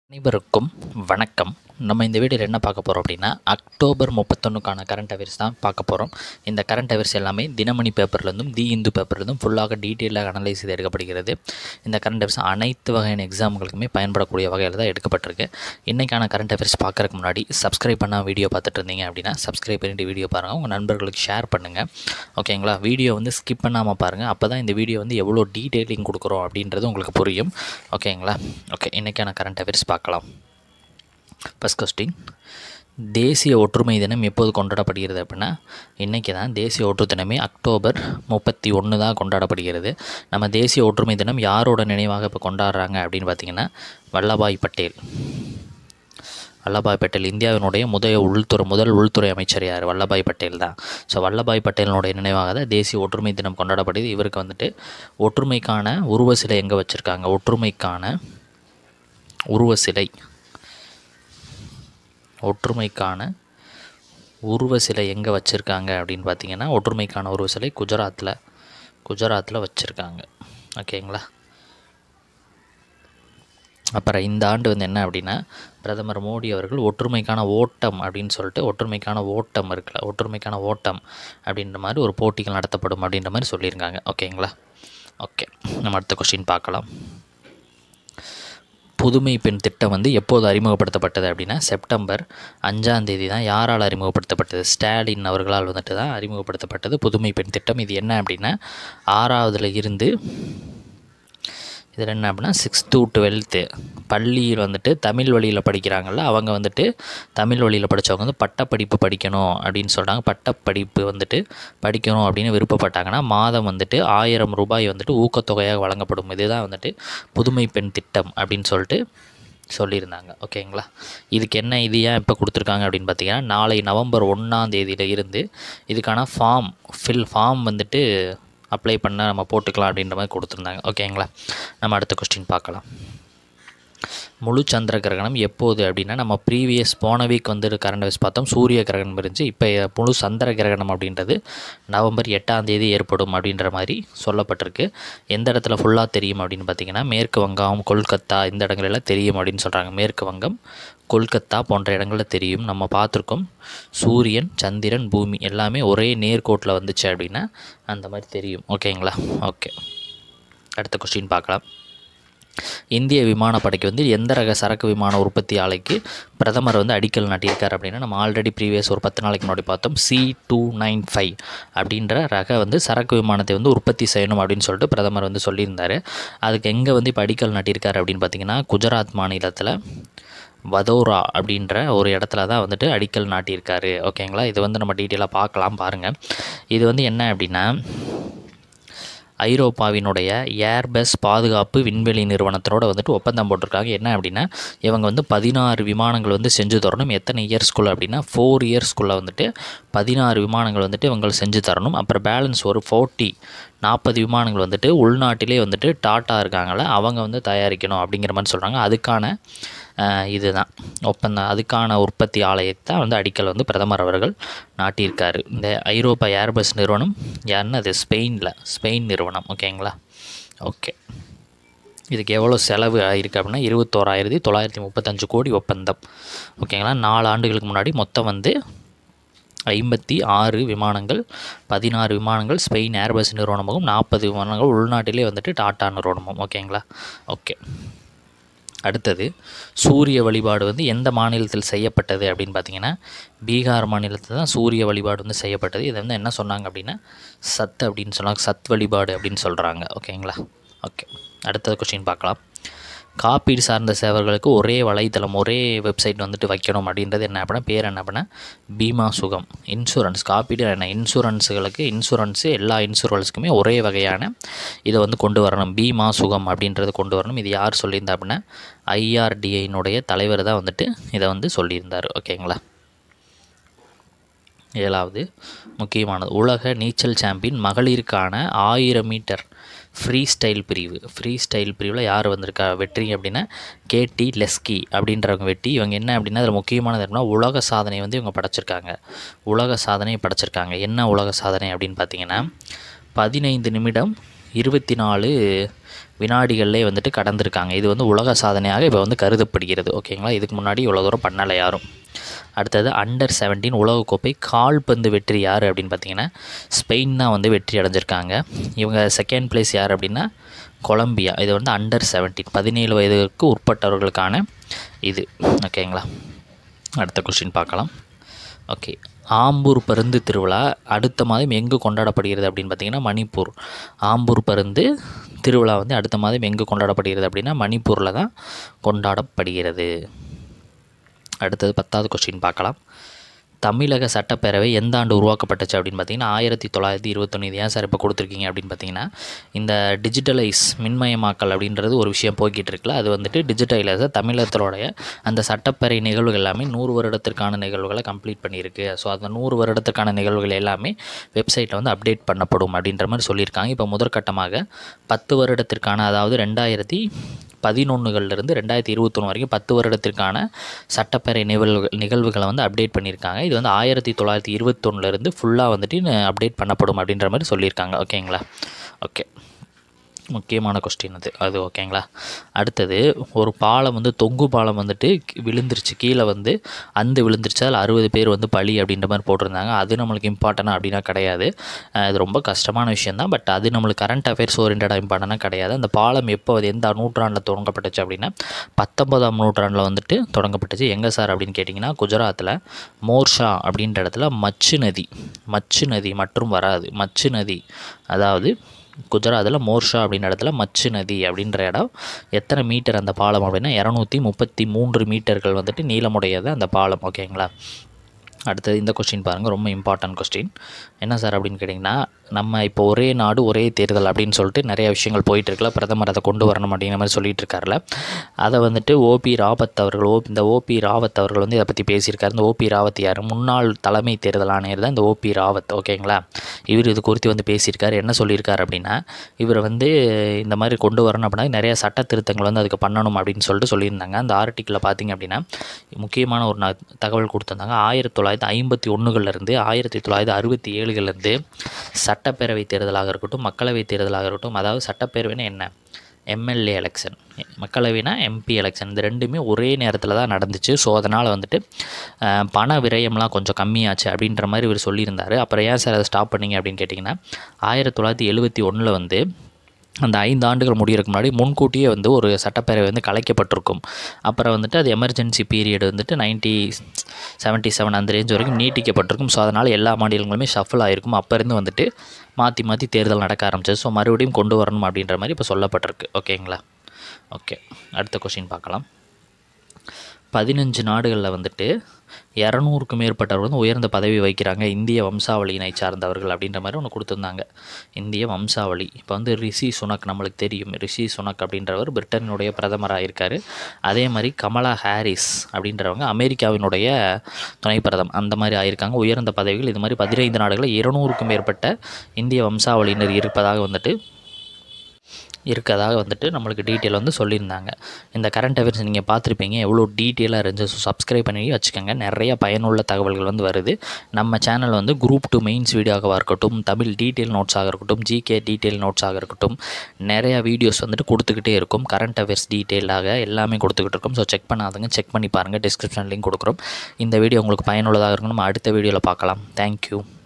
அனைவருக்கும் வணக்கம் நம்ம இந்த வீடியோவில் என்ன பார்க்க போகிறோம் அப்படின்னா அக்டோபர் முப்பத்தொன்றுக்கான கரண்ட் அஃபேர்ஸ் தான் பார்க்க போகிறோம் இந்த கரண்ட் அஃபேர்ஸ் எல்லாமே தினமணி பேப்பர்லேருந்தும் தி இந்து பேப்பர்லேருந்தும் ஃபுல்லாக டீட்டெயிலாக அனலைஸ் செய்து எடுக்கப்படுகிறது இந்த கரண்ட் அஃபேர்ஸ் அனைத்து வகையான எக்ஸாம்களுக்குமே பயன்படக்கூடிய வகையில் தான் எடுக்கப்பட்டிருக்கு இன்றைக்கான கரண்ட் அஃபேர்ஸ் பார்க்குறதுக்கு முன்னாடி சப்ஸ்கிரைப் பண்ணால் வீடியோ பார்த்துட்டு இருந்தீங்க அப்படின்னா சப்ஸ்கிரைப் பண்ணிட்டு வீடியோ பாருங்கள் உங்கள் நண்பர்களுக்கு ஷேர் பண்ணுங்கள் ஓகேங்களா வீடியோ வந்து ஸ்கிப் பண்ணாமல் பாருங்கள் அப்போ தான் இந்த வீடியோ வந்து எவ்வளோ டீட்டெயிலிங் கொடுக்குறோம் அப்படின்றது உங்களுக்கு புரியும் ஓகேங்களா ஓகே இன்றைக்கான கரண்ட் அஃபேர்ஸ் பார்க்கலாம் ஃபஸ்ட் கொஸ்டின் தேசிய ஒற்றுமை தினம் எப்போது கொண்டாடப்படுகிறது அப்படின்னா இன்றைக்கி தான் தேசிய ஒற்று தினமே அக்டோபர் முப்பத்தி ஒன்று தான் கொண்டாடப்படுகிறது நம்ம தேசிய ஒற்றுமை தினம் யாரோட நினைவாக இப்போ கொண்டாடுறாங்க அப்படின்னு பார்த்தீங்கன்னா வல்லபாய் பட்டேல் வல்லபாய் பட்டேல் இந்தியாவினுடைய முதல் உள்துறை முதல் உள்துறை அமைச்சர் யார் வல்லபாய் பட்டேல் தான் ஸோ வல்லபாய் பட்டேலினுடைய நினைவாக தான் தேசிய ஒற்றுமை தினம் கொண்டாடப்படுது இவருக்கு வந்துட்டு ஒற்றுமைக்கான உருவ சிலை எங்கே வச்சுருக்காங்க ஒற்றுமைக்கான உருவ சிலை ஒற்றுமைக்கான உருவ சிலை எங்கே வச்சுருக்காங்க அப்படின்னு பார்த்தீங்கன்னா ஒற்றுமைக்கான உருவ சிலை குஜராத்தில் குஜராத்தில் வச்சுருக்காங்க ஓகேங்களா அப்புறம் இந்த ஆண்டு வந்து என்ன அப்படின்னா பிரதமர் மோடி அவர்கள் ஒற்றுமைக்கான ஓட்டம் அப்படின்னு சொல்லிட்டு ஒற்றுமைக்கான ஓட்டம் இருக்குல்ல ஒற்றுமைக்கான ஓட்டம் அப்படின்ற மாதிரி ஒரு போட்டிகள் நடத்தப்படும் அப்படின்ற மாதிரி சொல்லியிருக்காங்க ஓகேங்களா ஓகே நம்ம அடுத்த கொஸ்டின் பார்க்கலாம் புதுமை பெண் திட்டம் வந்து எப்போது அறிமுகப்படுத்தப்பட்டது அப்படின்னா செப்டம்பர் அஞ்சாம் தேதி தான் யாரால் அறிமுகப்படுத்தப்பட்டது ஸ்டாலின் அவர்களால் வந்துட்டு தான் அறிமுகப்படுத்தப்பட்டது புதுமை பெண் திட்டம் இது என்ன அப்படின்னா ஆறாவதுல இருந்து இதில் என்ன அப்படின்னா சிக்ஸ்த்து டுவெல்த்து பள்ளியில் வந்துட்டு தமிழ் வழியில் படிக்கிறாங்கள்ல அவங்க வந்துட்டு தமிழ் வழியில் படித்தவங்க வந்து பட்டப்படிப்பு படிக்கணும் அப்படின்னு சொல்கிறாங்க பட்டப்படிப்பு வந்துட்டு படிக்கணும் அப்படின்னு விருப்பப்பட்டாங்கன்னா மாதம் வந்துட்டு ஆயிரம் ரூபாய் வந்துட்டு ஊக்கத்தொகையாக வழங்கப்படும் இதுதான் வந்துட்டு புதுமை பெண் திட்டம் அப்படின்னு சொல்லிட்டு சொல்லியிருந்தாங்க ஓகேங்களா இதுக்கு என்ன இது ஏன் இப்போ கொடுத்துருக்காங்க அப்படின்னு பார்த்தீங்கன்னா நாளை நவம்பர் ஒன்றாம் தேதியில் இருந்து இதுக்கான ஃபார்ம் ஃபில் ஃபார்ம் வந்துட்டு அப்ளை பண்ண நம்ம போட்டுக்கலாம் அப்படின்ற மாதிரி கொடுத்துருந்தாங்க ஓகேங்களா நம்ம அடுத்த கொஸ்டின் பார்க்கலாம் முழு சந்திர கிரகணம் எப்போது அப்படின்னா நம்ம ப்ரீவியஸ் போன வீக் வந்து கரண்ட் அஃபேர்ஸ் பார்த்தோம் சூரிய கிரகணம் இருந்துச்சு இப்போ முழு சந்திர கிரகணம் அப்படின்றது நவம்பர் எட்டாம் தேதி ஏற்படும் அப்படின்ற மாதிரி சொல்லப்பட்டிருக்கு எந்த இடத்துல ஃபுல்லாக தெரியும் அப்படின்னு பார்த்தீங்கன்னா மேற்கு வங்கம் கொல்கத்தா இந்த இடங்களெல்லாம் தெரியும் அப்படின்னு சொல்கிறாங்க மேற்கு வங்கம் கொல்கத்தா போன்ற இடங்களில் தெரியும் நம்ம பார்த்துருக்கோம் சூரியன் சந்திரன் பூமி எல்லாமே ஒரே நேர்கோட்டில் வந்துச்சு அப்படின்னா அந்த மாதிரி தெரியும் ஓகேங்களா ஓகே அடுத்த கொஸ்டின் பார்க்கலாம் இந்திய விமானப்படைக்கு வந்து எந்த ரக சரக்கு விமான உற்பத்தி ஆலைக்கு பிரதமர் வந்து அடிக்கல் நாட்டியிருக்கார் அப்படின்னா நம்ம ஆல்ரெடி ப்ரீவியஸ் ஒரு பத்து நாளைக்கு முன்னாடி பார்த்தோம் சி டூ நைன் ஃபைவ் அப்படின்ற ரக வந்து சரக்கு விமானத்தை வந்து உற்பத்தி செய்யணும் அப்படின்னு சொல்லிட்டு பிரதமர் வந்து சொல்லியிருந்தார் அதுக்கு எங்கே வந்து இப்போ அடிக்கல் நாட்டியிருக்கார் அப்படின்னு பார்த்தீங்கன்னா குஜராத் மாநிலத்தில் வதோரா அப்படின்ற ஒரு இடத்துல தான் வந்துட்டு அடிக்கல் நாட்டியிருக்காரு ஓகேங்களா இது வந்து நம்ம டீட்டெயிலாக பார்க்கலாம் பாருங்கள் இது வந்து என்ன அப்படின்னா ஐரோப்பாவினுடைய ஏர்பஸ் பாதுகாப்பு விண்வெளி நிறுவனத்தினோட வந்துட்டு ஒப்பந்தம் போட்டிருக்காங்க என்ன அப்படின்னா இவங்க வந்து பதினாறு விமானங்கள் வந்து செஞ்சு தரணும் எத்தனை இயர்ஸ்குள்ளே அப்படின்னா ஃபோர் இயர்ஸ்குள்ளே வந்துட்டு பதினாறு விமானங்கள் வந்துட்டு இவங்க செஞ்சு தரணும் அப்புறம் பேலன்ஸ் ஒரு ஃபோர்ட்டி நாற்பது விமானங்கள் வந்துட்டு உள்நாட்டிலே வந்துட்டு டாட்டா இருக்காங்கள அவங்க வந்து தயாரிக்கணும் அப்படிங்கிற மாதிரி சொல்கிறாங்க அதுக்கான இதுதான் ஒப்பந்தம் அதுக்கான உற்பத்தி ஆலயத்தை வந்து அடிக்கல் வந்து பிரதமர் அவர்கள் நாட்டியிருக்காரு இந்த ஐரோப்பா ஏர்பஸ் நிறுவனம் யாருன்னு அது ஸ்பெயினில் ஸ்பெயின் நிறுவனம் ஓகேங்களா ஓகே இதுக்கு எவ்வளோ செலவு ஆகிருக்கு அப்படின்னா இருபத்தோராயிரத்தி தொள்ளாயிரத்தி முப்பத்தஞ்சு கோடி ஒப்பந்தம் ஓகேங்களா நாலு ஆண்டுகளுக்கு முன்னாடி மொத்தம் வந்து ஐம்பத்தி ஆறு விமானங்கள் பதினாறு விமானங்கள் ஸ்பெயின் ஏர்பஸ் நிறுவனமும் நாற்பது விமானங்கள் உள்நாட்டிலே வந்துட்டு டாட்டா நிறுவனமும் ஓகேங்களா ஓகே அடுத்தது சூரிய வழிபாடு வந்து எந்த மாநிலத்தில் செய்யப்பட்டது அப்படின்னு பார்த்தீங்கன்னா பீகார் மாநிலத்தில் தான் சூரிய வழிபாடு வந்து செய்யப்பட்டது இதை வந்து என்ன சொன்னாங்க அப்படின்னா சத் அப்படின்னு சொன்னாங்க சத் வழிபாடு அப்படின்னு சொல்கிறாங்க ஓகேங்களா ஓகே அடுத்தது கொஸ்டின் பார்க்கலாம் காப்பீடு சார்ந்த சேவர்களுக்கு ஒரே வலைத்தளம் ஒரே வெப்சைட் வந்துட்டு வைக்கணும் அப்படின்றது என்ன அப்படின்னா பேர் என்ன அப்படின்னா பீமா சுகம் இன்சூரன்ஸ் காப்பீடு என்ன இன்சூரன்ஸுகளுக்கு இன்சூரன்ஸு எல்லா இன்சூரன்ஸுக்குமே ஒரே வகையான இதை வந்து கொண்டு வரணும் பீமா சுகம் அப்படின்றது கொண்டு வரணும் இது யார் சொல்லியிருந்தா அப்படின்னா ஐஆர்டிஐனுடைய தலைவர் தான் வந்துட்டு இதை வந்து சொல்லியிருந்தார் ஓகேங்களா ஏழாவது முக்கியமானது உலக நீச்சல் சாம்பியன் மகளிருக்கான ஆயிரம் மீட்டர் ஃப்ரீ ஸ்டைல் பிரிவு ஃப்ரீ ஸ்டைல் பிரிவில் யார் வந்திருக்கா வெற்றி அப்படின்னா கேடி லெஸ்கி அப்படின்றவங்க வெட்டி இவங்க என்ன அப்படின்னா அதில் முக்கியமானது அப்படின்னா உலக சாதனை வந்து இவங்க படைச்சிருக்காங்க உலக சாதனை படைச்சிருக்காங்க என்ன உலக சாதனை அப்படின்னு பார்த்தீங்கன்னா பதினைந்து நிமிடம் இருபத்தி நாலு வினாடிகள்லே வந்துட்டு கடந்திருக்காங்க இது வந்து உலக சாதனையாக இப்போ வந்து கருதப்படுகிறது ஓகேங்களா இதுக்கு முன்னாடி இவ்வளோ தூரம் பண்ணலை யாரும் அடுத்தது அண்டர் செவன்டீன் உலகக்கோப்பை கால்பந்து வெற்றி யார் அப்படின்னு பார்த்தீங்கன்னா ஸ்பெயின் தான் வந்து வெற்றி அடைஞ்சிருக்காங்க இவங்க செகண்ட் பிளேஸ் யார் அப்படின்னா கொலம்பியா இது வந்து அண்டர் செவன்டீன் பதினேழு வயதுக்கு உட்பட்டவர்களுக்கான இது ஓகேங்களா அடுத்த கொஸ்டின் பார்க்கலாம் ஓகே ஆம்பூர் பருந்து திருவிழா அடுத்த மாதம் எங்கு கொண்டாடப்படுகிறது அப்படின்னு பார்த்தீங்கன்னா மணிப்பூர் ஆம்பூர் பருந்து திருவிழா வந்து அடுத்த மாதம் எங்கு கொண்டாடப்படுகிறது அப்படின்னா மணிப்பூரில் தான் கொண்டாடப்படுகிறது அடுத்தது பத்தாவது கொஸ்டின் பார்க்கலாம் தமிழக சட்டப்பேரவை எந்த ஆண்டு உருவாக்கப்பட்டுச்சு அப்படின்னு பார்த்தீங்கன்னா ஆயிரத்தி தொள்ளாயிரத்தி இருபத்தொன்று இது ஏன் சார் இப்போ கொடுத்துருக்கீங்க அப்படின்னு பார்த்தீங்கன்னா இந்த டிஜிட்டலைஸ் மின்மயமாக்கல் அப்படின்றது ஒரு விஷயம் போய்கிட்டு இருக்குல்ல அது வந்துட்டு டிஜிட்டலைஸை தமிழகத்தினுடைய அந்த சட்டப்பேரவை நிகழ்வுகள் எல்லாமே நூறு வருடத்திற்கான நிகழ்வுகளை கம்ப்ளீட் பண்ணியிருக்கு ஸோ அந்த நூறு வருடத்திற்கான நிகழ்வுகள் எல்லாமே வெப்சைட்டில் வந்து அப்டேட் பண்ணப்படும் அப்படின்ற மாதிரி சொல்லியிருக்காங்க இப்போ முதற்கட்டமாக பத்து வருடத்திற்கான அதாவது ரெண்டாயிரத்தி பதினொன்றுகள்லேருந்து ரெண்டாயிரத்தி இருபத்தொன்று வரைக்கும் பத்து வருடத்திற்கான சட்டப்பேரவை நிகழ்வுகள் நிகழ்வுகளை வந்து அப்டேட் பண்ணியிருக்காங்க இது வந்து ஆயிரத்தி தொள்ளாயிரத்தி இருபத்தொன்னுலேருந்து ஃபுல்லாக வந்துட்டு அப்டேட் பண்ணப்படும் அப்படின்ற மாதிரி சொல்லியிருக்காங்க ஓகேங்களா ஓகே முக்கியமான கொஸ்டின் அது அது ஓகேங்களா அடுத்தது ஒரு பாலம் வந்து தொங்கு பாலம் வந்துட்டு கி- விழுந்துருச்சு கீழே வந்து அந்த விழுந்துருச்சு அதில் அறுபது பேர் வந்து பலி அப்படின்ற மாதிரி போட்டிருந்தாங்க அது நம்மளுக்கு இம்பார்ட்டனா அப்படின்னா கிடையாது அஹ் இது ரொம்ப கஷ்டமான விஷயந்தான் பட் அது நம்மளுக்கு கரண்ட் அஃபேர்ஸ் ஓரியன்டாக இம்பார்ட்டனாக கிடையாது அந்த பாலம் எப்போ அது எந்த நூற்றாண்டில் தொடங்கப்பட்டுச்சு அப்படின்னா பத்தொன்பதாம் நூற்றாண்டில் வந்துட்டு தொடங்கப்பட்டுச்சு எங்கே சார் அப்படின்னு கேட்டிங்கன்னா குஜராத்தில் மோர்ஷா அப்படின்ற இடத்துல மச்சு நதி மச்சு நதி மற்றும் வராது மச்சு நதி அதாவது குஜராத்தில் மோர்ஷா அப்படின்ற இடத்துல மச்சு நதி அப்படின்ற இடம் எத்தனை மீட்டர் அந்த பாலம் அப்படின்னா இரநூத்தி முப்பத்தி மூன்று மீட்டர்கள் வந்துட்டு நீளமுடையது அந்த பாலம் ஓகேங்களா அடுத்தது இந்த கொஸ்டின் பாருங்கள் ரொம்ப இம்பார்ட்டன்ட் கொஸ்டின் என்ன சார் அப்படின்னு கேட்டிங்கன்னா நம்ம இப்போ ஒரே நாடு ஒரே தேர்தல் அப்படின்னு சொல்லிட்டு நிறைய விஷயங்கள் போயிட்டு இருக்குல்ல பிரதமர் அதை கொண்டு வரணும் அப்படிங்கிற மாதிரி சொல்லிட்டு இருக்காருல அதை வந்துட்டு ஓபி ராவத் அவர்கள் ஓ இந்த ஓபி ராவத் அவர்கள் வந்து இதை பற்றி பேசியிருக்காரு இந்த ஓபி ராவத் யார் முன்னாள் தலைமை தேர்தல் ஆணையர் தான் இந்த ஓபி ராவத் ஓகேங்களா இவர் இது குறித்து வந்து பேசியிருக்காரு என்ன சொல்லியிருக்காரு அப்படின்னா இவர் வந்து இந்த மாதிரி கொண்டு வரணும் அப்படின்னா நிறைய சட்ட திருத்தங்கள் வந்து அதுக்கு பண்ணணும் அப்படின்னு சொல்லிட்டு சொல்லியிருந்தாங்க அந்த ஆர்டிக்கிளில் பார்த்தீங்க அப்படின்னா முக்கியமான ஒரு ந- தகவல் கொடுத்துருந்தாங்க ஆயிரத்தி தொள்ளாயிரத்தி ஐம்பத்தி ஒன்றுகள்லேருந்து ஆயிரத்தி தொள்ளாயிரத்தி அறுபத்தி ஏழுகள்லேருந்து சட்டப்பேரவை தேர்தலாக இருக்கட்டும் மக்களவை தேர்தலாக இருக்கட்டும் அதாவது சட்டப்பேரவைன்னா என்ன எம்எல்ஏ எலெக்ஷன் மக்களவைனா எம்பி எலெக்ஷன் இந்த ரெண்டுமே ஒரே நேரத்தில் தான் நடந்துச்சு ஸோ அதனால் வந்துட்டு அஹ், பண விரயம்லாம் கொஞ்சம் கம்மியாச்சு அப்படின்ற மாதிரி இவர் சொல்லியிருந்தார் அப்புறம் ஏன் சார் அதை ஸ்டாப் பண்ணீங்க அப்படின்னு கேட்டிங்கன்னா ஆயிரத்தி தொள்ளாயிரத்தி எழுபத்தி ஒன்றில் வந்து அந்த ஐந்து ஆண்டுகள் முடியறதுக்கு முன்னாடி முன்கூட்டியே வந்து ஒரு சட்டப்பேரவை வந்து கலைக்கப்பட்டிருக்கும் அப்புறம் வந்துட்டு அது எமர்ஜென்சி பீரியட் வந்துட்டு நைன்ட்டி செவன்ட்டி செவன் அந்த ரேஞ்ச் வரைக்கும் நீட்டிக்கப்பட்டிருக்கும் ஸோ அதனால் எல்லா மாநிலங்களுமே ஷஃபிள் ஆகிருக்கும் அப்போ இருந்து வந்துட்டு மாற்றி மாற்றி தேர்தல் நடக்க ஆரம்பிச்சது ஸோ மறுபடியும் கொண்டு வரணும் அப்படின்ற மாதிரி இப்போ சொல்லப்பட்டிருக்கு ஓகேங்களா ஓகே அடுத்த கொஷின் பார்க்கலாம் பதினஞ்சு நாடுகளில் வந்துட்டு இரநூறுக்கு மேற்பட்டவர் வந்து உயர்ந்த பதவி வகிக்கிறாங்க இந்திய வம்சாவளியினை சார்ந்தவர்கள் அப்படின்ற மாதிரி ஒன்று கொடுத்துருந்தாங்க இந்திய வம்சாவளி இப்போ வந்து ரிஷி சுனக் நம்மளுக்கு தெரியும் ரிஷி சுனக் அப்படின்றவர் பிரிட்டனுடைய பிரதமராக இருக்கார் அதே மாதிரி கமலா ஹாரிஸ் அப்படின்றவங்க அமெரிக்காவினுடைய துணை பிரதம் அந்த மாதிரி ஆயிருக்காங்க உயர்ந்த பதவிகள் இது மாதிரி பதினைந்து நாடுகளில் இருநூறுக்கும் மேற்பட்ட இந்திய வம்சாவளியினர் இருப்பதாக வந்துட்டு இருக்கதாக வந்துட்டு நம்மளுக்கு டீட்டெயில் வந்து சொல்லியிருந்தாங்க இந்த கரண்ட் அஃபேர்ஸ் நீங்கள் பார்த்துருப்பீங்க எவ்வளோ டீட்டெயிலாக இருந்துச்சு ஸோ சப்ஸ்கிரைப் பண்ணி வச்சுக்கோங்க நிறைய பயனுள்ள தகவல்கள் வந்து வருது நம்ம சேனல் வந்து குரூப் டூ மெயின்ஸ் வீடியோவாக இருக்கட்டும் தமிழ் டீட்டெயில் நோட்ஸாக இருக்கட்டும் ஜிகே டீட்டெயில் நோட்ஸாக இருக்கட்டும் நிறையா வீடியோஸ் வந்துட்டு கொடுத்துக்கிட்டே இருக்கும் கரண்ட் அஃபேர்ஸ் டீட்டெயிலாக எல்லாமே கொடுத்துக்கிட்டு இருக்கும் ஸோ செக் பண்ணாதுங்க செக் பண்ணி பாருங்கள் டிஸ்கிரிப்ஷன் லிங்க் கொடுக்குறோம் இந்த வீடியோ உங்களுக்கு பயனுள்ளதாக இருக்கும் நம்ம அடுத்த வீடியோவில் பார்க்கலாம் தேங்க்யூ